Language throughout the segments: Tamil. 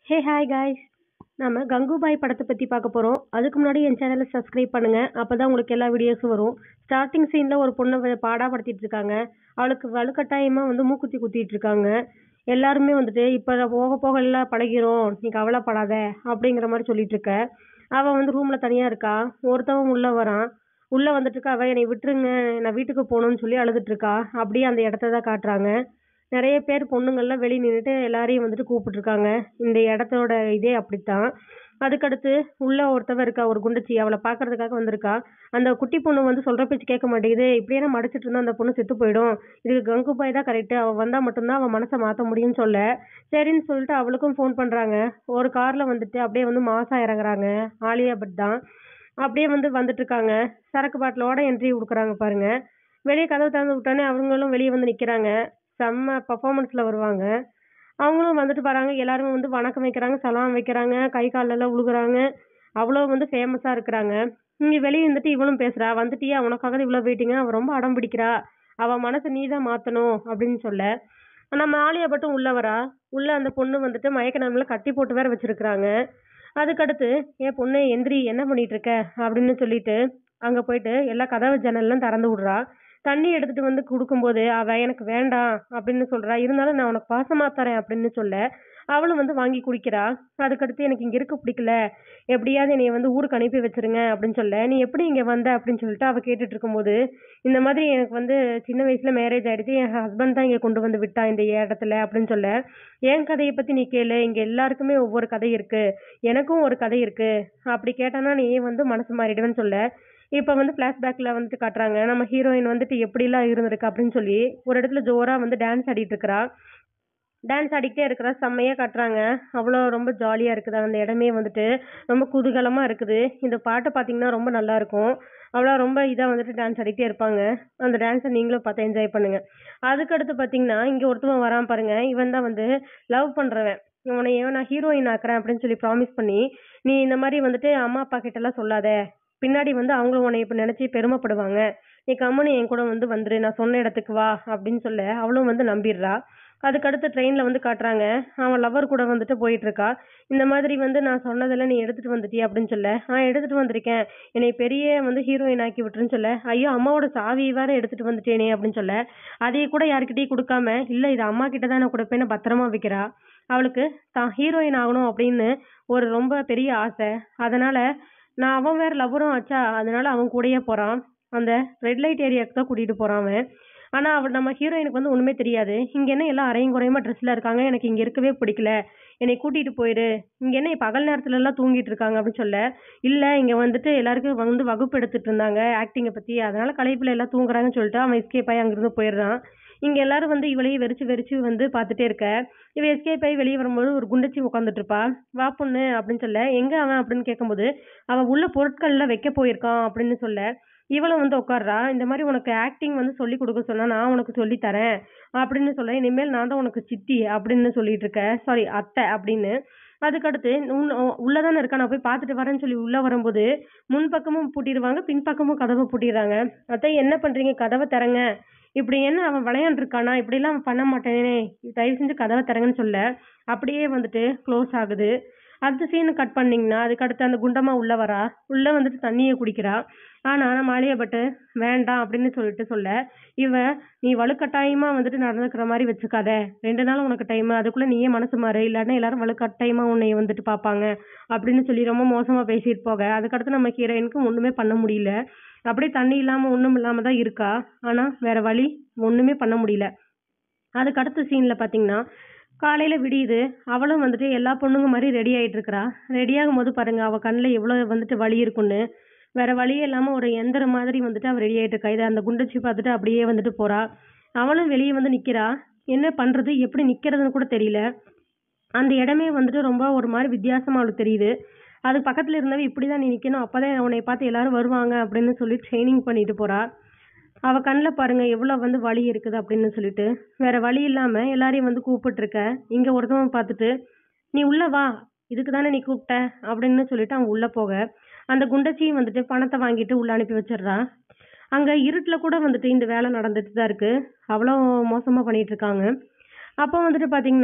ஹே ஹாய் காய்ஸ் நம்ம கங்குபாய் படத்தை பற்றி பார்க்க போகிறோம் அதுக்கு முன்னாடி என் சேனலை சப்ஸ்கிரைப் பண்ணுங்கள் அப்போ தான் உங்களுக்கு எல்லா வீடியோஸும் வரும் ஸ்டார்டிங் சீனில் ஒரு பொண்ணை வ- பாடாப்படுத்திட்டு இருக்காங்க அவளுக்கு வலுக்கட்டாயமாக வந்து மூக்குத்தி குத்திட்டு இருக்காங்க எல்லாருமே வந்துட்டு இப்போ போக போக எல்லாம் பழகிரும் நீ கவலைப்படாத அப்படிங்கிற மாதிரி சொல்லிட்டு இருக்க அவள் வந்து ரூமில் தனியாக இருக்கா ஒருத்தவன் உள்ளே வரான் உள்ளே வந்துட்டு இருக்கா அவள் என்னை விட்டுருங்க நான் வீட்டுக்கு போகணும்னு சொல்லி அழுதுட்டு இருக்கா அப்படியே அந்த இடத்த தான் காட்டுறாங்க நிறைய பேர் பொண்ணுங்கள்லாம் வெளியே நின்றுட்டு எல்லாரையும் வந்துட்டு கூப்பிட்டுருக்காங்க இந்த இடத்தோட இதே அப்படித்தான் அதுக்கடுத்து உள்ள ஒருத்தவ இருக்கா ஒரு குண்டச்சி அவளை பார்க்கறதுக்காக வந்திருக்கா அந்த குட்டி பொண்ணு வந்து சொல்ற பேச்சு கேட்க மாட்டேங்குது இப்படியே நான் மடிச்சிட்டு இருந்தா அந்த பொண்ணு செத்து போயிடும் இதுக்கு கங்குபாய் தான் கரெக்ட் அவ வந்தா மட்டும்தான் அவன் மனசை மாத்த முடியும்னு சொல்ல சரின்னு சொல்லிட்டு அவளுக்கும் ஃபோன் பண்றாங்க ஒரு கார்ல வந்துட்டு அப்படியே வந்து மாசா இறங்குறாங்க ஆலியா பட் தான் அப்படியே வந்து வந்துட்டு இருக்காங்க சரக்கு பாட்டிலோட என்ட்ரி கொடுக்குறாங்க பாருங்க வெளியே கதவு திறந்து விட்டோன்னே அவங்களும் வெளியே வந்து நிக்கிறாங்க செம்ம பர்ஃபார்மன்ஸ்ல வருவாங்க அவங்களும் வந்துட்டு வராங்க எல்லாருமே வந்து வணக்கம் வைக்கிறாங்க சலாம் வைக்கிறாங்க கை கால்ல எல்லாம் உழுகுறாங்க அவ்வளோ வந்து ஃபேமஸா இருக்கிறாங்க இங்க வெளியே இருந்துட்டு இவளும் பேசுறா வந்துட்டியா உனக்காக தான் இவ்வளோ வெயிட்டிங்க அவ ரொம்ப அடம் பிடிக்கிறா அவ மனசை நீ தான் மாத்தணும் அப்படின்னு சொல்ல நம்ம ஆலியா பட்டும் உள்ள வரா உள்ள அந்த பொண்ணு வந்துட்டு மயக்க நிலமில் கட்டி போட்டு வேற வச்சிருக்கிறாங்க அதுக்கடுத்து ஏன் பொண்ணு எந்திரி என்ன பண்ணிட்டு இருக்க அப்படின்னு சொல்லிட்டு அங்க போயிட்டு எல்லா கதவு ஜன்னல்லாம் திறந்து விடுறா தண்ணி எடுத்துட்டு வந்து கொடுக்கும்போது அவ எனக்கு வேண்டாம் அப்படின்னு சொல்றா இருந்தாலும் நான் உனக்கு பாசமா தரேன் அப்படின்னு சொல்ல அவளும் வந்து வாங்கி குடிக்கிறா அதுக்கடுத்து எனக்கு இங்க இருக்க பிடிக்கல எப்படியாவது என்னைய வந்து ஊருக்கு அனுப்பி வச்சிருங்க அப்படின்னு சொல்ல நீ எப்படி இங்க வந்த அப்படின்னு சொல்லிட்டு அவ கேட்டுட்டு இருக்கும்போது இந்த மாதிரி எனக்கு வந்து சின்ன வயசுல மேரேஜ் ஆயிடுச்சு என் ஹஸ்பண்ட் தான் இங்க கொண்டு வந்து விட்டா இந்த இடத்துல அப்படின்னு சொல்ல என் கதையை பத்தி நீ கேளு இங்க எல்லாருக்குமே ஒவ்வொரு கதை இருக்கு எனக்கும் ஒரு கதை இருக்கு அப்படி கேட்டானா நீ வந்து மனசு மாறிடுவேன்னு சொல்ல இப்ப வந்து பிளாஷ்பேக்ல வந்துட்டு காட்டுறாங்க நம்ம ஹீரோயின் வந்துட்டு எப்படிலாம் இருந்திருக்கு அப்படின்னு சொல்லி ஒரு இடத்துல ஜோரா வந்து டான்ஸ் ஆடிட்டு இருக்கறா டான்ஸ் ஆடிக்கிட்டே இருக்கிறா செம்மையா காட்டுறாங்க அவ்வளோ ரொம்ப ஜாலியா இருக்குது அந்த இடமே வந்துட்டு ரொம்ப குதூகலமா இருக்குது இந்த பாட்டை பார்த்தீங்கன்னா ரொம்ப நல்லா இருக்கும் அவ்வளோ ரொம்ப இதாக வந்துட்டு டான்ஸ் ஆடிக்கிட்டே இருப்பாங்க அந்த டான்ஸை நீங்களும் பார்த்து என்ஜாய் பண்ணுங்க அதுக்கடுத்து பார்த்தீங்கன்னா இங்கே ஒருத்தவன் வரான் பாருங்க இவன் தான் வந்து லவ் பண்ணுறவன் இவனைய நான் ஹீரோயின் ஆக்குறேன் அப்படின்னு சொல்லி ப்ராமிஸ் பண்ணி நீ இந்த மாதிரி வந்துட்டு அம்மா அப்பா கிட்ட எல்லாம் சொல்லாத பின்னாடி வந்து அவங்களும் உன்னை இப்போ நினைச்சு பெருமைப்படுவாங்க நீ கம்முனு என் கூட வந்து வந்துரு நான் சொன்ன இடத்துக்கு வா அப்படின்னு சொல்ல அவளும் வந்து நம்பிடுறா அதுக்கடுத்து ட்ரெயின்ல வந்து காட்டுறாங்க அவன் லவர் கூட வந்துட்டு போயிட்டு இருக்கா இந்த மாதிரி வந்து நான் சொன்னதெல்லாம் நீ எடுத்துட்டு வந்துட்டியா அப்படின்னு சொல்ல ஆ எடுத்துட்டு வந்திருக்கேன் என்னை பெரிய வந்து ஹீரோயின் ஆக்கி விட்டுருன்னு சொல்ல ஐயோ அம்மாவோட சாவி வேற எடுத்துட்டு வந்துட்டேனே அப்படின்னு சொல்ல அதையே கூட யார்கிட்டயும் கொடுக்காம இல்ல இது அம்மா கிட்ட தான் நான் கொடுப்பேன்னு பத்திரமா வைக்கிறா அவளுக்கு தான் ஹீரோயின் ஆகணும் அப்படின்னு ஒரு ரொம்ப பெரிய ஆசை அதனால நான் அவன் வேற லவ்வரும் ஆச்சா அதனால அவன் கூடயே போறான் அந்த ரெட் லைட் ஏரியாவுக்கு தான் கூட்டிட்டு போறான் அவன் ஆனா அவள் நம்ம ஹீரோயினுக்கு வந்து ஒண்ணுமே தெரியாது இங்க என்ன எல்லாம் அரையும் குறையுமா ட்ரெஸ்ல இருக்காங்க எனக்கு இங்க இருக்கவே பிடிக்கல என்னை கூட்டிட்டு போயிரு இங்க என்ன பகல் நேரத்துல எல்லாம் தூங்கிட்டு இருக்காங்க அப்படின்னு சொல்ல இல்ல இங்க வந்துட்டு எல்லாருக்கும் வந்து வகுப்பு எடுத்துட்டு இருந்தாங்க ஆக்டிங்கை பத்தி அதனால கலைப்புல எல்லாம் தூங்குறாங்கன்னு சொல்லிட்டு அவன் எஸ்கேப் ஆகி அங்கிருந்து போயிடுறான் இங்க எல்லாரும் வந்து இவளையே வெறிச்சு வெறிச்சு வந்து பார்த்துட்டே இருக்க இவ எஸ்கேப் ஆகி வெளியே வரும்போது ஒரு குண்டச்சி உட்காந்துட்டு இருப்பா வா பொண்ணு அப்படின்னு சொல்ல எங்க அவன் அப்படின்னு கேட்கும்போது அவ உள்ள பொருட்கள்லாம் வைக்க போயிருக்கான் அப்படின்னு சொல்ல இவளும் வந்து உட்கார்றா இந்த மாதிரி உனக்கு ஆக்டிங் வந்து சொல்லி கொடுக்க சொன்னா நான் உனக்கு சொல்லி தரேன் அப்படின்னு சொல்ல இனிமேல் நான் தான் உனக்கு சித்தி அப்படின்னு சொல்லிட்டு இருக்க சாரி அத்தை அப்படின்னு அதுக்கடுத்து உன்- உள்ளதானே இருக்கா நான் போய் பார்த்துட்டு வரேன்னு சொல்லி உள்ள வரும்போது முன் பக்கமும் பூட்டிடுவாங்க பின் பக்கமும் கதவை பூட்டிடுறாங்க அத்தை என்ன பண்றீங்க கதவை திறங்க இப்படி என்ன அவன் விளையாண்டு இருக்கானா இப்படி எல்லாம் அவன் பண்ண மாட்டேனே தயவு செஞ்சு கதவை திறங்கன்னு சொல்ல அப்படியே வந்துட்டு க்ளோஸ் ஆகுது அடுத்த சீனு கட் பண்ணீங்கன்னா அதுக்கு அடுத்து அந்த குண்டம்மா உள்ள வரா உள்ள வந்துட்டு தண்ணியை குடிக்கிறா ஆனா நம்ம ஆலியா பட்டு வேண்டாம் அப்படின்னு சொல்லிட்டு சொல்ல இவ நீ வலுக்கட்டாயமா வந்துட்டு நடந்துக்கிற மாதிரி வச்சுக்காத ரெண்டு நாள் உனக்கு டைம் அதுக்குள்ள நீயே மனசு மாறு இல்லாட்டினா எல்லாரும் வலுக்கட்டாயமா உன்னை வந்துட்டு பார்ப்பாங்க அப்படின்னு சொல்லி ரொம்ப மோசமா பேசிட்டு போக அதுக்கடுத்து நம்ம ஹீரோயினுக்கு ஒண்ணுமே பண்ண முடியல அப்படியே தண்ணி இல்லாம ஒண்ணும் இல்லாம தான் இருக்கா ஆனா வேற வழி ஒண்ணுமே பண்ண முடியல அதுக்கு அடுத்த சீன்ல பாத்தீங்கன்னா காலையில விடியுது அவளும் வந்துட்டு எல்லா பொண்ணுங்க மாதிரி ரெடி ஆயிட்டு இருக்கறா ரெடி ஆகும் போது பாருங்க அவ கண்ணுல எவ்வளவு வந்துட்டு வலி இருக்குன்னு வேற வழியே இல்லாம ஒரு எந்திர மாதிரி வந்துட்டு அவ ரெடி ஆயிட்டு இருக்கா இதை அந்த குண்டச்சி பார்த்துட்டு அப்படியே வந்துட்டு போறா அவளும் வெளியே வந்து நிக்கிறா என்ன பண்றது எப்படி நிக்கிறதுன்னு கூட தெரியல அந்த இடமே வந்துட்டு ரொம்ப ஒரு மாதிரி வித்தியாசமா அவளுக்கு தெரியுது அது பக்கத்துல இருந்தவ இப்படிதான் நீ நிக்கணும் அப்பதான் உன்னை பார்த்து எல்லாரும் வருவாங்க அப்படின்னு சொல்லி ட்ரைனிங் பண்ணிட்டு போறா அவ கண்ணுல பாருங்க எவ்வளவு வந்து வலி இருக்குது அப்படின்னு சொல்லிட்டு வேற வழி இல்லாம எல்லாரையும் வந்து கூப்பிட்டு இருக்க இங்க ஒருத்தவன் பார்த்துட்டு நீ உள்ள வா இதுக்கு தானே நீ கூப்பிட்ட அப்படின்னு சொல்லிட்டு அவன் உள்ள போக அந்த குண்டச்சியும் வந்துட்டு பணத்தை வாங்கிட்டு உள்ள அனுப்பி வச்சிடுறா அங்க இருட்டுல கூட வந்துட்டு இந்த வேலை நடந்துட்டு தான் இருக்கு அவ்வளோ மோசமா பண்ணிட்டு இருக்காங்க அப்போ வந்துட்டு பாத்தீங்கன்னா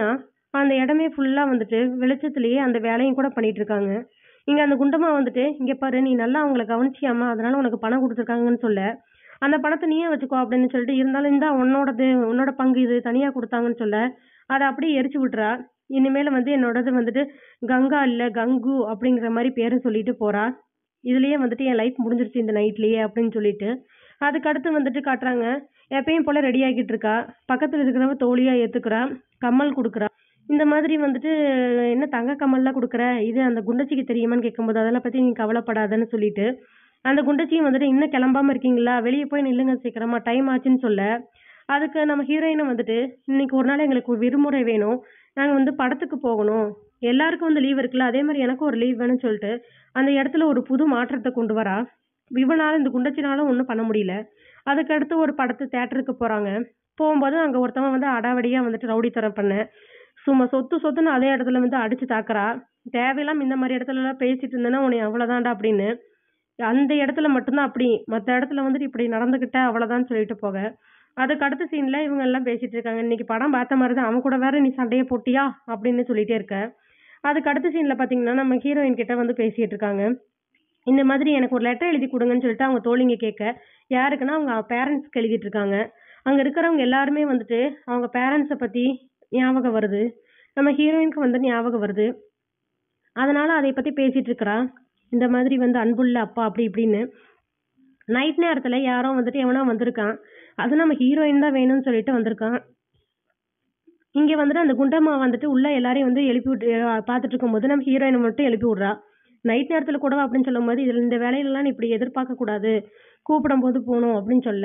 அந்த இடமே ஃபுல்லாக வந்துட்டு வெளிச்சத்துலேயே அந்த வேலையும் கூட பண்ணிட்டு இருக்காங்க இங்கே அந்த குண்டம்மா வந்துட்டு இங்கே பாரு நீ நல்லா அவங்கள கவனிச்சியாம்மா அதனால உனக்கு பணம் கொடுத்துருக்காங்கன்னு சொல்ல அந்த பணத்தை நீயே வச்சுக்கோ அப்படின்னு சொல்லிட்டு இருந்தாலும் இந்த உன்னோடது உன்னோட பங்கு இது தனியாக கொடுத்தாங்கன்னு சொல்ல அதை அப்படியே எரிச்சு விட்றா இனிமேல் வந்து என்னோடது வந்துட்டு கங்கா இல்லை கங்கு அப்படிங்கிற மாதிரி பேரை சொல்லிட்டு போறா இதுலயே வந்துட்டு என் லைஃப் முடிஞ்சிருச்சு இந்த நைட்லயே அப்படின்னு சொல்லிட்டு அதுக்கு அடுத்து வந்துட்டு காட்டுறாங்க எப்பயும் போல ரெடி ஆகிட்டு இருக்கா பக்கத்துல இருக்கிறவ தோழியா ஏத்துக்கிறா கம்மல் கொடுக்குறா இந்த மாதிரி வந்துட்டு என்ன தங்க கம்மல்லாம் கொடுக்குற இது அந்த குண்டச்சிக்கு தெரியுமான்னு கேட்கும்போது அதெல்லாம் பத்தி நீ கவலைப்படாதன்னு சொல்லிட்டு அந்த குண்டச்சியும் வந்துட்டு இன்னும் கிளம்பாம இருக்கீங்களா வெளியே போய் நில்லுங்க சீக்கிரமா டைம் ஆச்சுன்னு சொல்ல அதுக்கு நம்ம ஹீரோயினும் வந்துட்டு இன்னைக்கு ஒரு நாள் எங்களுக்கு ஒரு விடுமுறை வேணும் நாங்கள் வந்து படத்துக்கு போகணும் எல்லாருக்கும் வந்து லீவ் இருக்குல்ல அதே மாதிரி எனக்கும் ஒரு லீவ் வேணும்னு சொல்லிட்டு அந்த இடத்துல ஒரு புது மாற்றத்தை கொண்டு வரா இவனால இந்த குண்டச்சினாலும் ஒன்றும் பண்ண முடியல அதுக்கடுத்து ஒரு படத்து தேட்டருக்கு போகிறாங்க போகும்போது அங்கே ஒருத்தவன் வந்து அடாவடியாக வந்துட்டு ரவுடித்தனம் பண்ண சும்மா சொத்து சொத்துன்னு அதே இடத்துல வந்து அடிச்சு தாக்குறா தேவையில்லாம இந்த மாதிரி இடத்துல எல்லாம் பேசிட்டு இருந்தேன்னா உன்னை அவ்வளோதான்டா அப்படின்னு அந்த இடத்துல மட்டும்தான் அப்படி மற்ற இடத்துல வந்துட்டு இப்படி நடந்துக்கிட்ட அவ்வளோதான் சொல்லிட்டு போக அதுக்கு அடுத்த சீன்ல இவங்க எல்லாம் பேசிட்டு இருக்காங்க இன்னைக்கு படம் பார்த்த மாதிரி தான் அவன் கூட வேற நீ சண்டையை போட்டியா அப்படின்னு சொல்லிட்டே இருக்க அதுக்கு அடுத்த சீன்ல பாத்தீங்கன்னா நம்ம ஹீரோயின் கிட்ட வந்து பேசிட்டு இருக்காங்க இந்த மாதிரி எனக்கு ஒரு லெட்டர் எழுதி கொடுங்கன்னு சொல்லிட்டு அவங்க தோழிங்க கேட்க யாருக்குன்னா அவங்க பேரண்ட்ஸ்க்கு எழுதிட்டு இருக்காங்க அங்க இருக்கிறவங்க எல்லாருமே வந்துட்டு அவங்க பேரண்ட்ஸை பத்தி ஞாபகம் வருது நம்ம ஹீரோயினுக்கு வந்து ஞாபகம் வருது அதனால அதை பத்தி பேசிட்டு இருக்கிறா இந்த மாதிரி வந்து அன்புள்ள அப்பா அப்படி இப்படின்னு நைட் நேரத்துல யாரோ வந்துட்டு எவனோ வந்திருக்கான் அது நம்ம ஹீரோயின் தான் வேணும்னு சொல்லிட்டு வந்திருக்கான் இங்க வந்துட்டு அந்த குண்டம்மா வந்துட்டு உள்ள எல்லாரையும் வந்து எழுப்பி விட்டு அஹ் பார்த்துட்டு இருக்கும்போது நம்ம ஹீரோயினை மட்டும் எழுப்பி விடுறா நைட் நேரத்துல கூடவா அப்படின்னு சொல்லும்போது இதுல இந்த வேலையிலலாம் நீ இப்படி எதிர்பார்க்க கூடாது கூப்பிடும் போது போகணும் அப்படின்னு சொல்ல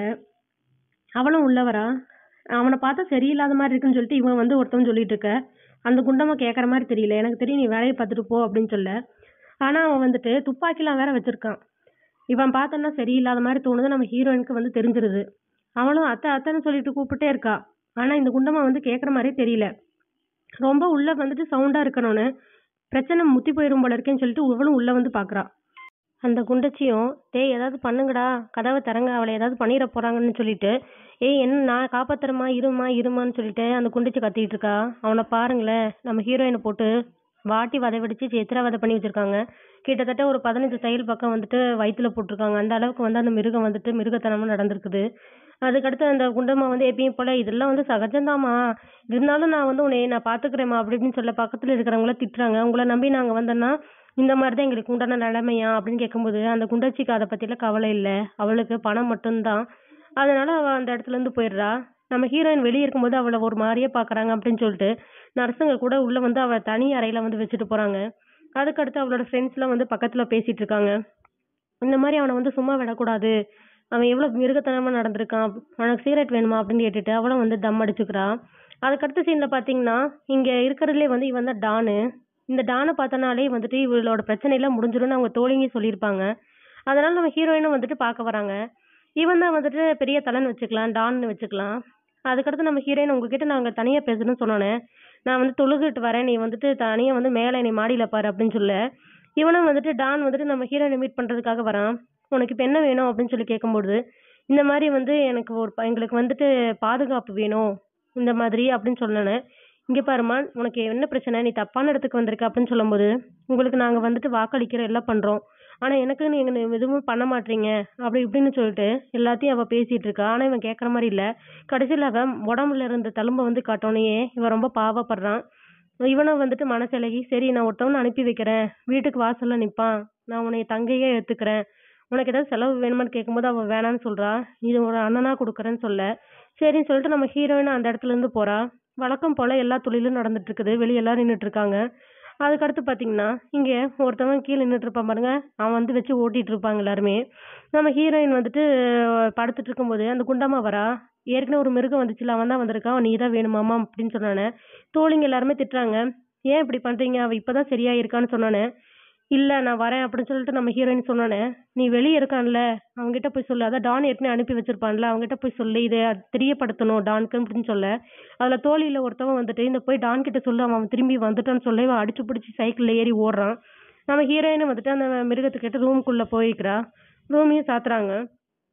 அவளும் உள்ள வரா அவனை பார்த்தா சரியில்லாத மாதிரி இருக்குன்னு சொல்லிட்டு இவன் வந்து ஒருத்தவன் சொல்லிட்டு இருக்க அந்த குண்டம்மா கேட்குற மாதிரி தெரியல எனக்கு தெரியும் நீ வேலையை பார்த்துட்டு போ அப்படின்னு சொல்ல ஆனா அவன் வந்துட்டு துப்பாக்கிலாம் வேற வச்சிருக்கான் இவன் பார்த்தோன்னா சரியில்லாத மாதிரி தோணுது நம்ம ஹீரோயினுக்கு வந்து தெரிஞ்சிருது அவளும் அத்தை அத்தைன்னு சொல்லிட்டு கூப்பிட்டே இருக்கா ஆனா இந்த குண்டம்மா வந்து கேட்குற மாதிரியே தெரியல ரொம்ப உள்ள வந்துட்டு சவுண்டா இருக்கணும்னு பிரச்சனை முத்தி போயிரும் போல இருக்கேன்னு சொல்லிட்டு இவளும் உள்ள வந்து பாக்குறா அந்த குண்டச்சியும் டேய் ஏதாவது பண்ணுங்கடா கதவை திறங்க அவளை ஏதாவது பண்ணிட போறாங்கன்னு சொல்லிட்டு ஏய் என்ன நான் காப்பாத்துறமா இருமா இருமான்னு சொல்லிட்டு அந்த குண்டச்சி கத்திட்டு இருக்கா அவனை பாருங்களேன் நம்ம ஹீரோயினை போட்டு வாட்டி வதை வெடிச்சு சித்திரவதை பண்ணி வச்சிருக்காங்க கிட்டத்தட்ட ஒரு பதினஞ்சு தையல் பக்கம் வந்துட்டு வயித்துல போட்டிருக்காங்க அந்த அளவுக்கு வந்து அந்த மிருகம் வந்துட்டு மிருகத்தனமா நடந்திருக்குது அதுக்கடுத்து அந்த குண்டம்மா வந்து எப்பயும் போல இதெல்லாம் வந்து சகஜம்தாம்மா இருந்தாலும் நான் வந்து உன்னை நான் பாத்துக்கிறேம்மா அப்படி இப்படின்னு சொல்ல பக்கத்துல இருக்கிறவங்கள திட்டுறாங்க உங்களை நம்பி நாங்க வந்தோம்னா இந்த மாதிரி தான் எங்களுக்கு உண்டான நிலைமையா அப்படின்னு கேட்கும்போது அந்த குண்டச்சிக்கு அதை பத்திலாம் கவலை இல்ல அவளுக்கு பணம் மட்டும்தான் அதனால அவ அந்த இடத்துல இருந்து போயிடுறா நம்ம ஹீரோயின் வெளியே இருக்கும்போது அவளை ஒரு மாதிரியே பாக்குறாங்க அப்படின்னு சொல்லிட்டு நர்ஸுங்க கூட உள்ள வந்து அவ தனி அறையில வந்து வச்சுட்டு போறாங்க அதுக்கடுத்து அவளோட ஃப்ரெண்ட்ஸ் எல்லாம் வந்து பக்கத்துல பேசிட்டு இருக்காங்க இந்த மாதிரி அவனை வந்து சும்மா விடக்கூடாது அவன் எவ்வளவு மிருகத்தனமா நடந்திருக்கான் அவனுக்கு சிகரெட் வேணுமா அப்படின்னு கேட்டுட்டு அவளும் வந்து தம் அடிச்சுக்கிறா அதுக்கடுத்த சீன்ல பாத்தீங்கன்னா இங்க இருக்கிறதுலே வந்து இவன் தான் டானு இந்த டானை பார்த்தனாலே வந்துட்டு இவளோட பிரச்சனை எல்லாம் முடிஞ்சிரும்னு அவங்க தோழிங்க சொல்லியிருப்பாங்க அதனால நம்ம ஹீரோயினும் வந்துட்டு பார்க்க வராங்க இவன் தான் வந்துட்டு பெரிய தலைன்னு வச்சுக்கலாம் டான்னு வச்சுக்கலாம் அதுக்கடுத்து நம்ம ஹீரோயின் உங்ககிட்ட நாங்க தனியா பேசணும்னு சொன்னோன்னே நான் வந்து தொழுதுட்டு வரேன் நீ வந்துட்டு தனியா வந்து மேலே நீ மாடியில பாரு அப்படின்னு சொல்ல இவனும் வந்துட்டு டான் வந்துட்டு நம்ம ஹீரோயினை மீட் பண்றதுக்காக வரான் உனக்கு இப்போ என்ன வேணும் அப்படின்னு சொல்லி கேட்கும்போது இந்த மாதிரி வந்து எனக்கு ஒரு ப- எங்களுக்கு வந்துட்டு பாதுகாப்பு வேணும் இந்த மாதிரி அப்படின்னு சொன்னேன் இங்க பாரும்மா உனக்கு என்ன பிரச்சனை நீ தப்பான இடத்துக்கு வந்திருக்க அப்படின்னு சொல்லும்போது உங்களுக்கு நாங்க வந்துட்டு வாக்களிக்கிறோம் எல்லாம் பண்றோம் ஆனா எனக்கு நீங்க எதுவும் பண்ண மாட்டீங்க அப்படி இப்படின்னு சொல்லிட்டு எல்லாத்தையும் அவ பேசிட்டு இருக்கா ஆனா இவன் கேட்கற மாதிரி இல்ல கடைசியில அவன் உடம்புல இருந்த தழும்ப வந்து காட்டோனையே இவன் ரொம்ப பாவப்படுறான் இவனும் வந்துட்டு மனசிலகி சரி நான் ஒருத்தவனை அனுப்பி வைக்கிறேன் வீட்டுக்கு வாசல்ல நிப்பான் நான் உன்னை தங்கையே எடுத்துக்கிறேன் உனக்கு ஏதாவது செலவு வேணுமான்னு கேட்கும்போது அவ வேணான்னு சொல்றா இது ஒரு அண்ணனா கொடுக்குறேன்னு சொல்ல சரின்னு சொல்லிட்டு நம்ம ஹீரோயின் அந்த இடத்துல இருந்து போறா வழக்கம் போல எல்லா தொழிலும் நடந்துட்டு இருக்குது வெளிய எல்லாரும் நின்னுட்டு இருக்காங்க அதுக்கடுத்து பாத்தீங்கன்னா இங்க ஒருத்தவன் கீழே நின்னுட்டு இருப்பான் பாருங்க அவன் வந்து வச்சு ஓட்டிட்டு இருப்பாங்க எல்லாருமே நம்ம ஹீரோயின் வந்துட்டு அஹ், படுத்துட்டு இருக்கும்போது அந்த குண்டம்மா வரா ஏற்கனவே ஒரு மிருகம் வந்துச்சுல அவன் தான் வந்திருக்கான் அவன் நீ தான் வேணுமாமா அப்படின்னு சொன்னானே தோழிங்க எல்லாருமே திட்டுறாங்க ஏன் இப்படி பண்றீங்க அவ இப்பதான் சரியா இருக்கான்னு சொன்னானே இல்ல நான் வரேன் அப்படின்னு சொல்லிட்டு நம்ம ஹீரோயின் சொன்னானே நீ வெளியே இருக்கான்ல அவன்கிட்ட போய் சொல்லு அதான் டான் ஏற்கனவே அனுப்பி வச்சிருப்பான்ல அவன்கிட்ட போய் சொல்லு இதை தெரியப்படுத்தணும் டான்க்கு அப்படின்னு சொல்ல அதுல தோழியில ஒருத்தவன் வந்துட்டு இந்த போய் டான் கிட்ட சொல்லு அவன் திரும்பி வந்துட்டான்னு சொல்லி இவன் அடிச்சு பிடிச்சி சைக்கிள்ல ஏறி ஓடுறான் நம்ம ஹீரோயின் வந்துட்டு அந்த மிருகத்துக்கிட்ட ரூமுக்குள்ள போய்க்கிறா ரூமையும் சாத்துறாங்க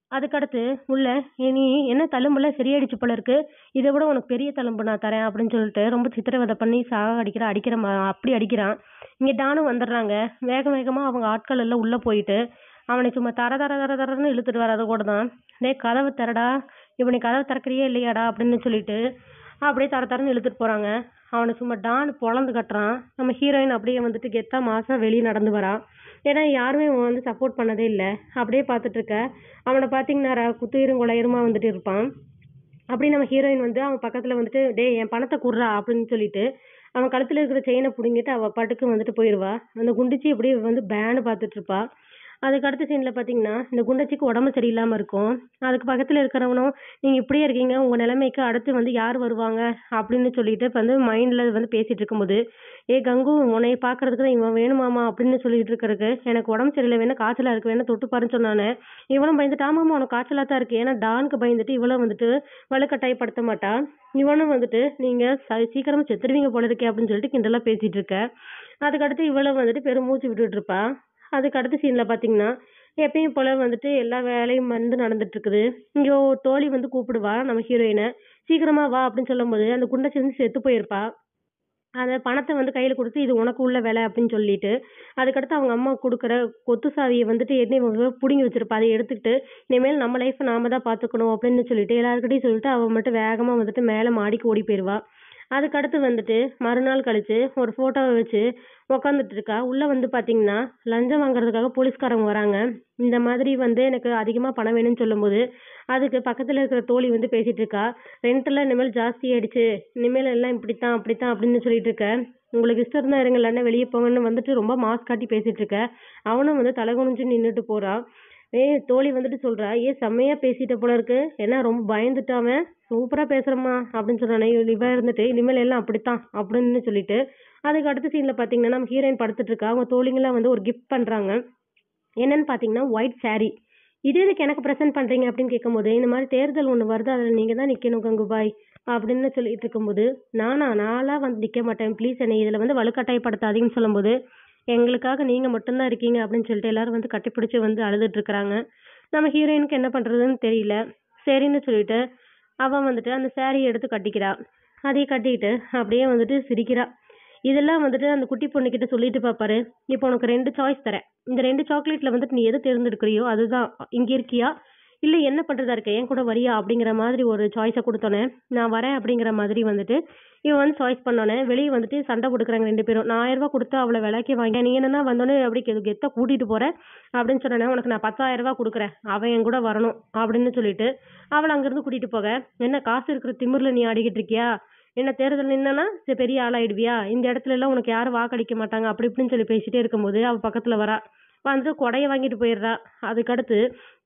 அதுக்கடுத்து உள்ள "ஏ, நீ என்ன தழும்புல சரியாயிடுச்சு போல இருக்கு இதை விட உனக்கு பெரிய தழும்பு நான் தரேன் அப்படின்னு சொல்லிட்டு ரொம்ப சித்திரவதை பண்ணி சாக அடிக்கிற அடிக்கிற மா- அப்படி அடிக்கிறான் இங்க டானும் வந்துடுறாங்க வேக வேகமா அவங்க ஆட்கள் எல்லாம் உள்ள போயிட்டு அவனை சும்மா தர தர தர தரன்னு இழுத்துட்டு வராத கூட தான் டேய் கதவு திறடா இப்போ நீ கதவு திறக்கறியே இல்லையாடா அப்படின்னு சொல்லிட்டு அப்படியே தர தரன்னு இழுத்துட்டு போறாங்க அவனை சும்மா டான் பொழந்து கட்டுறான் நம்ம ஹீரோயின் அப்படியே வந்துட்டு கெத்தா மாசா வெளியே நடந்து வரான் ஏன்னா யாருமே அவன் வந்து சப்போர்ட் பண்ணதே இல்லை அப்படியே பார்த்துட்டு இருக்க அவனை பார்த்தீங்கன்னா குத்துயிரும் கொலையுருமா வந்துட்டு இருப்பான் அப்படி நம்ம ஹீரோயின் வந்து அவன் பக்கத்துல வந்துட்டு டேய் என் பணத்தை குடுறா அப்படின்னு சொல்லிட்டு அவன் கழுத்துல இருக்கிற செயினை புடுங்கிட்டு அவ பாட்டுக்கு வந்துட்டு போயிடுவா அந்த குண்டிச்சி அப்படியே வந்து பேனு பார்த்துட்டு இருப்பா அதுக்கு அடுத்த சீன்ல பாத்தீங்கன்னா இந்த குண்டச்சிக்கு உடம்பு சரியில்லாம இருக்கும் அதுக்கு பக்கத்துல இருக்கிறவனும் நீங்க இப்படியே இருக்கீங்க உங்க நிலைமைக்கு அடுத்து வந்து யார் வருவாங்க அப்படின்னு சொல்லிட்டு இப்ப வந்து மைண்ட்ல வந்து பேசிட்டு இருக்கும்போது ஏ கங்கு உன்னை பாக்குறதுக்கு தான் இவன் வேணுமாமா அப்படின்னு சொல்லிட்டு இருக்கறதுக்கு எனக்கு உடம்பு சரியில்லை வேணா காய்ச்சலா இருக்கு வேணா தொட்டு பாருன்னு சொன்னானே இவனும் பயந்துட்டு ஆமாமா உனக்கு காய்ச்சலா தான் இருக்கு ஏன்னா டானுக்கு பயந்துட்டு இவளும் வந்துட்டு வலுக்கட்டாயப்படுத்த மாட்டா இவனும் வந்துட்டு நீங்க ச- சீக்கிரமா செத்துருவீங்க போல இருக்கே அப்படின்னு சொல்லிட்டு கிண்டலா பேசிட்டு இருக்க அதுக்கடுத்து இவளும் வந்துட்டு பெரும் மூச்சு விட்டுட்டு இருப்பா அதுக்கு அடுத்த சீன்ல பாத்தீங்கன்னா எப்பயும் போல வந்துட்டு எல்லா வேலையும் வந்து நடந்துட்டு இருக்குது இங்க ஒரு தோழி வந்து கூப்பிடுவா நம்ம ஹீரோயினை சீக்கிரமா வா அப்படின்னு சொல்லும்போது அந்த குண்டச்சி வந்து செத்து போயிருப்பா அந்த பணத்தை வந்து கையில கொடுத்து இது உனக்கு உள்ள வேலை அப்படின்னு சொல்லிட்டு அதுக்கடுத்து அவங்க அம்மா கொடுக்குற கொத்து சாவியை வந்துட்டு என்ன இவங்க புடுங்கி வச்சிருப்பா அதை எடுத்துக்கிட்டு இனிமேல் நம்ம லைஃப் நாம தான் பாத்துக்கணும் அப்படின்னு சொல்லிட்டு எல்லாருக்கிட்டையும் சொல்லிட்டு அவ மட்டும் வேகமா வந்துட்டு மேல மாடிக்கு ஓடி போயிருவா அதுக்கடுத்து வந்துட்டு மறுநாள் கழிச்சு ஒரு போட்டோவை வச்சு உக்காந்துட்டு இருக்கா உள்ள வந்து பாத்தீங்கன்னா லஞ்சம் வாங்குறதுக்காக போலீஸ்காரங்க வராங்க இந்த மாதிரி வந்து எனக்கு அதிகமா பணம் வேணும்னு சொல்லும்போது அதுக்கு பக்கத்துல இருக்கிற தோழி வந்து பேசிட்டு இருக்கா ரெண்ட் எல்லாம் இனிமேல் ஜாஸ்தி ஆயிடுச்சு இனிமேல் எல்லாம் இப்படித்தான் அப்படித்தான் அப்படின்னு சொல்லிட்டு இருக்க உங்களுக்கு இஷ்டம் இருந்தா இருங்க இல்லைன்னா வெளியே போங்கன்னு வந்துட்டு ரொம்ப மாஸ் காட்டி பேசிட்டு இருக்க அவனும் வந்து தலை குனிஞ்சு நின்னுட்டு போறான் ஏய் தோழி வந்துட்டு சொல்றா ஏ செம்மையா பேசிட்ட போல இருக்கு என்ன ரொம்ப பயந்துட்டாம சூப்பரா பேசுறம்மா அப்படின்னு சொன்னானே இவ இருந்துட்டு இனிமேல் எல்லாம் அப்படித்தான் அப்படின்னு சொல்லிட்டு அதுக்கு அடுத்த சீன்ல பாத்தீங்கன்னா நம்ம ஹீரோயின் படுத்துட்டு இருக்கா அவங்க தோழிங்கெல்லாம் வந்து ஒரு கிஃப்ட் பண்றாங்க என்னன்னு பாத்தீங்கன்னா ஒயிட் saree இது எதுக்கு எனக்கு ப்ரெசென்ட் பண்றீங்க அப்படின்னு கேட்கும்போது இந்த மாதிரி தேர்தல் ஒண்ணு வருது அதுல நீங்க தான் நிக்கணும் கங்குபாய் அப்படின்னு சொல்லிட்டு இருக்கும்போது நானா நான்லாம் வந்து நிக்க மாட்டேன் ப்ளீஸ் என்னை இதுல வந்து வலுக்கட்டாயப்படுத்தாதீங்கன்னு சொல்லும்போது எங்களுக்காக நீங்க மட்டும்தான் இருக்கீங்க அப்படின்னு சொல்லிட்டு எல்லாரும் வந்து கட்டிப்பிடிச்சு வந்து அழுதுட்டு இருக்காங்க நம்ம ஹீரோயினுக்கு என்ன பண்றதுன்னு தெரியல சரின்னு சொல்லிட்டு அவ வந்துட்டு அந்த saree எடுத்து கட்டிக்கிறா அதையும் கட்டிக்கிட்டு அப்படியே வந்துட்டு சிரிக்கிறா இதெல்லாம் வந்துட்டு அந்த குட்டி பொண்ணுகிட்ட சொல்லிட்டு பாப்பாரு இப்போ உனக்கு ரெண்டு சாய்ஸ் தரேன் இந்த ரெண்டு சாக்லேட்ல வந்துட்டு நீ எதை தேர்ந்தெடுக்கிறியோ அதுதான் இங்க இருக்கியா இல்ல என்ன பண்றதா இருக்க என் கூட வரியா அப்படிங்கிற மாதிரி ஒரு சாய்ஸை கொடுத்தோன்னே நான் வரேன் அப்படிங்கிற மாதிரி வந்துட்டு இவன் வந்து சாய்ஸ் பண்ணோன்னே வெளியே வந்துட்டு சண்டை கொடுக்குறாங்க ரெண்டு பேரும் நான் ஆயிரம் ரூபாய் கொடுத்து அவளை விலைக்கு வாங்க நீ என்னன்னா வந்தோடனே அப்படி கெ- கெத்த கூட்டிட்டு போற அப்படின்னு சொன்னேன் உனக்கு நான் பத்தாயிரம் ரூபாய் கொடுக்குறேன் அவன் என் கூட வரணும் அப்படின்னு சொல்லிட்டு அவளை அங்கிருந்து கூட்டிட்டு போக என்ன காசு இருக்கிற திமிர்ல நீ ஆடிக்கிட்டு இருக்கியா என்ன தேர்தல் நின்னா பெரிய ஆளாயிடுவியா இந்த இடத்துல எல்லாம் உனக்கு யாரும் வாக்களிக்க மாட்டாங்க அப்படி இப்படின்னு சொல்லி பேசிட்டே இருக்கும்போது அவ பக்கத்துல வரா வந்து கொடைய வாங்கிட்டு போயிடுறா அதுக்கடுத்து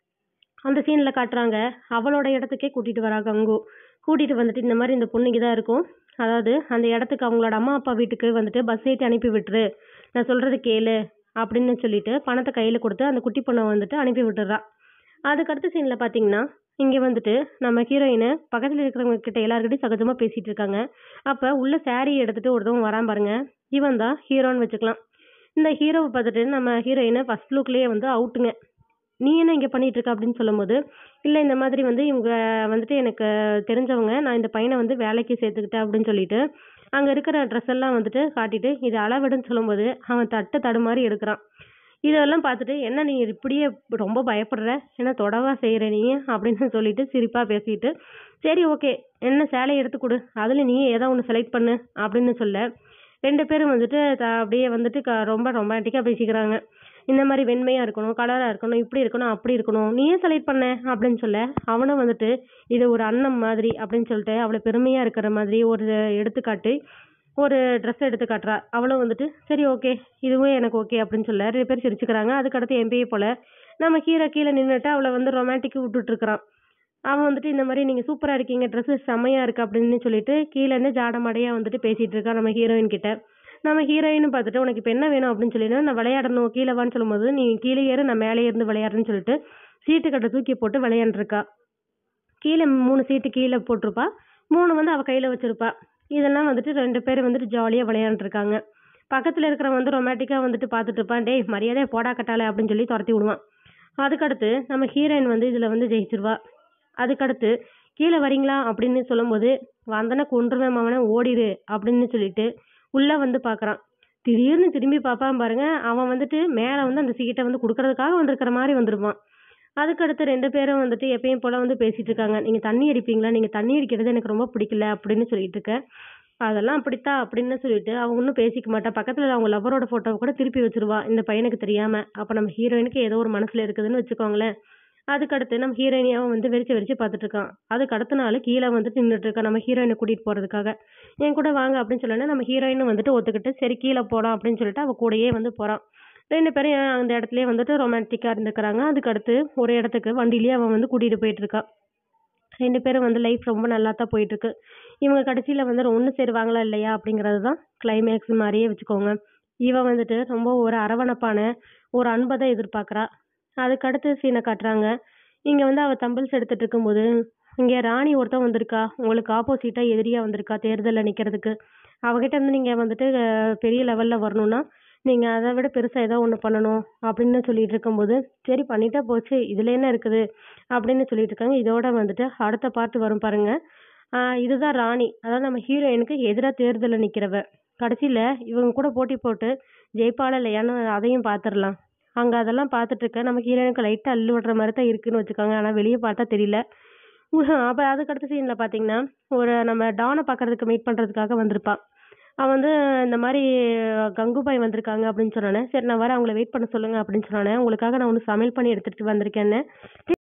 அந்த சீன்ல காட்டுறாங்க அவளோட இடத்துக்கே கூட்டிட்டு வரா கங்கு கூட்டிட்டு வந்துட்டு இந்த மாதிரி இந்த பொண்ணுக்கு தான் இருக்கும் அதாவது அந்த இடத்துக்கு அவங்களோட அம்மா அப்பா வீட்டுக்கு வந்துட்டு பஸ் ஏற்றி அனுப்பி விட்டுரு நான் சொல்றது கேளு அப்படின்னு சொல்லிட்டு பணத்தை கையில கொடுத்து அந்த குட்டி பொண்ணை வந்துட்டு அனுப்பி விட்டுறா அதுக்கு அடுத்த சீன்ல பாத்தீங்கன்னா இங்க வந்துட்டு நம்ம ஹீரோயின் பக்கத்துல இருக்கிறவங்க கிட்ட எல்லாருக்கிட்டையும் சகஜமா பேசிட்டு இருக்காங்க அப்ப உள்ள saree எடுத்துட்டு ஒருத்தவங்க வரான் பாருங்க இவன் தான் ஹீரோன்னு வச்சுக்கலாம் இந்த ஹீரோவை பார்த்துட்டு நம்ம ஹீரோயினை ஃபர்ஸ்ட் லுக்லயே வந்து அவுட்டுங்க நீ என்ன இங்க பண்ணிட்டு இருக்க அப்படின்னு சொல்லும்போது இல்ல இந்த மாதிரி வந்து இவங்க வந்துட்டு எனக்கு தெரிஞ்சவங்க நான் இந்த பையனை வந்து வேலைக்கு சேர்த்துக்கிட்டேன் அப்படின்னு சொல்லிட்டு அங்க இருக்கிற ட்ரெஸ் எல்லாம் வந்துட்டு காட்டிட்டு இது அளவிடுன்னு சொல்லும்போது அவன் தட்டு தடுமாறி எடுக்கிறான் இதெல்லாம் பார்த்துட்டு என்ன நீ இப்படியே ரொம்ப பயப்படுற என்ன தொடவா செய்யற நீ அப்படின்னு சொல்லிட்டு சிரிப்பா பேசிட்டு சரி ஓகே என்ன சேலையை எடுத்து கொடு அதுல நீ ஏதோ ஒன்று செலக்ட் பண்ணு அப்படின்னு சொல்ல ரெண்டு பேரும் வந்துட்டு த- அப்படியே வந்துட்டு க- ரொம்ப ரொமான்டிக்கா பேசிக்கிறாங்க இந்த மாதிரி வெண்மையா இருக்கணும் கலரா இருக்கணும் இப்படி இருக்கணும் அப்படி இருக்கணும் நீயே செலக்ட் பண்ண அப்படின்னு சொல்ல அவனும் வந்துட்டு இது ஒரு அண்ணன் மாதிரி அப்படின்னு சொல்லிட்டு அவளை பெருமையா இருக்கிற மாதிரி ஒரு எடுத்துக்காட்டு ஒரு ட்ரெஸ் எடுத்து காட்டுறா அவளும் வந்துட்டு சரி ஓகே இதுவும் எனக்கு ஓகே அப்படின்னு சொல்ல ரெண்டு பேரும் சிரிச்சுக்கிறாங்க அதுக்கடுத்து எம்பிஏ போல நம்ம ஹீரோ கீழே நின்னுட்டு அவளை வந்து ரொமான்டிக் விட்டுட்டு இருக்கிறான் அவன் வந்துட்டு இந்த மாதிரி நீங்க சூப்பரா இருக்கீங்க ட்ரெஸ் செம்மையா இருக்கு அப்படின்னு சொல்லிட்டு கீழே இருந்து ஜாடமடையா வந்துட்டு பேசிட்டு இருக்கா நம்ம ஹீரோயின் கிட்ட நம்ம ஹீரோயின் பார்த்துட்டு உனக்கு இப்போ என்ன வேணும் அப்படின்னு சொல்லிட்டு நான் விளையாடணும் கீழே வான்னு சொல்லும்போது நீ கீழே ஏறு நான் மேலே இருந்து விளையாடுறேன்னு சொல்லிட்டு சீட்டு கட்டை தூக்கி போட்டு விளையாண்டுருக்கா கீழே மூணு சீட்டு கீழே போட்டிருப்பா மூணு வந்து அவ கையில வச்சிருப்பா இதெல்லாம் வந்துட்டு ரெண்டு பேரும் வந்துட்டு ஜாலியா விளையாண்டுருக்காங்க பக்கத்துல இருக்கிறவன் வந்து ரொமாட்டிக்கா வந்துட்டு பார்த்துட்டு இருப்பான் டேய் மரியாதையா போடா கட்டாலே அப்படின்னு சொல்லி துரத்தி விடுவான் அதுக்கடுத்து நம்ம ஹீரோயின் வந்து இதில் வந்து ஜெயிச்சிருவா அதுக்கடுத்து கீழே வரீங்களா அப்படின்னு சொல்லும்போது வந்தனை கொன்றுவேன் அவனை ஓடிடு அப்படின்னு சொல்லிட்டு உள்ளே வந்து பார்க்குறான் திடீர்னு திரும்பி பார்ப்பான் பாருங்க அவன் வந்துட்டு மேலே வந்து அந்த சீட்டை வந்து கொடுக்கறதுக்காக வந்திருக்கிற மாதிரி வந்திருப்பான் அதுக்கடுத்து ரெண்டு பேரும் வந்துட்டு எப்பயும் போல வந்து பேசிட்டு இருக்காங்க நீங்கள் தண்ணி அடிப்பீங்களா நீங்கள் தண்ணி அடிக்கிறது எனக்கு ரொம்ப பிடிக்கல அப்படின்னு சொல்லிட்டு இருக்க அதெல்லாம் அப்படித்தான் அப்படின்னு சொல்லிட்டு அவங்க ஒன்றும் பேசிக்க மாட்டா பக்கத்தில் அவங்க லவரோட ஃபோட்டோவை கூட திருப்பி வச்சிருவா இந்த பையனுக்கு தெரியாம அப்போ நம்ம ஹீரோயினுக்கு ஏதோ ஒரு மனசுல இருக்குதுன்னு வச்சுக்கோங்களேன் அதுக்கடுத்து நம்ம ஹீரோயினியாவும் வந்து வெறிச்சு வெறிச்சு பார்த்துட்டு இருக்கான் அதுக்கு அடுத்த நாள் கீழே வந்துட்டு நின்றுட்டு இருக்கான் நம்ம ஹீரோயினை கூட்டிட்டு போறதுக்காக என் கூட வாங்க அப்படின்னு சொல்லணும் நம்ம ஹீரோயினும் வந்துட்டு ஒத்துக்கிட்டு சரி கீழே போலாம் அப்படின்னு சொல்லிட்டு அவ கூடயே வந்து போறான் ரெண்டு பேரும் அந்த இடத்துலயே வந்துட்டு ரொமான்டிக்கா இருந்துக்கிறாங்க அதுக்கு அடுத்து ஒரு இடத்துக்கு வண்டியிலேயே அவன் வந்து கூட்டிட்டு போயிட்டு இருக்கான் ரெண்டு பேரும் வந்து லைஃப் ரொம்ப நல்லா தான் போயிட்டு இருக்கு இவங்க கடைசியில வந்து ஒன்று சேருவாங்களா இல்லையா அப்படிங்கிறது தான் கிளைமேக்ஸ் மாதிரியே வச்சுக்கோங்க இவன் வந்துட்டு ரொம்ப ஒரு அரவணைப்பான ஒரு அன்பை தான் எதிர்பார்க்குறா அதுக்கு அடுத்த சீனை காட்டுறாங்க இங்கே வந்து அவள் தம்பிள்ஸ் எடுத்துட்டு இருக்கும்போது இங்கே ராணி ஒருத்தன் வந்திருக்கா உங்களுக்கு ஆப்போசிட்டாக எதிரியாக வந்திருக்கா தேர்தலில் நிற்கிறதுக்கு அவகிட்ட இருந்து நீங்கள் வந்துட்டு அஹ், பெரிய லெவலில் வரணும்னா நீங்கள் அதை விட பெருசாக ஏதோ ஒன்று பண்ணணும் அப்படின்னு சொல்லிட்டு இருக்கும்போது சரி பண்ணிட்டா போச்சு இதில் என்ன இருக்குது அப்படின்னு சொல்லிட்டு இருக்காங்க இதோட வந்துட்டு அடுத்த பாட்டு வரும் பாருங்க ஆஹ் இதுதான் ராணி அதாவது நம்ம ஹீரோயினுக்கு எதிராக தேர்தலில் நிற்கிறவ கடைசியில் இவங்க கூட போட்டி போட்டு ஜெயிப்பாளா இல்லையான்னு அதையும் பார்த்துடலாம் அங்கே அதெல்லாம் பார்த்துட்டு இருக்க நம்ம ஹீரோயினுக்கு லைட்டாக அள்ளு விடுற மாதிரி தான் இருக்குன்னு வச்சுக்கோங்க ஆனால் வெளியே பார்த்தா தெரியல அப்போ அதுக்கு அடுத்த சீனில் பார்த்தீங்கன்னா ஒரு நம்ம டானை பார்க்கறதுக்கு மீட் பண்ணுறதுக்காக வந்திருப்பான் அவன் வந்து இந்த மாதிரி கங்குபாய் வந்திருக்காங்க அப்படின்னு சொன்னானே சரி நான் வரேன் அவங்கள வெயிட் பண்ண சொல்லுங்க அப்படின்னு சொன்னானே உங்களுக்காக நான் ஒன்று சமையல் பண்ணி எடுத்துகிட்டு வந்திருக்கேன்னு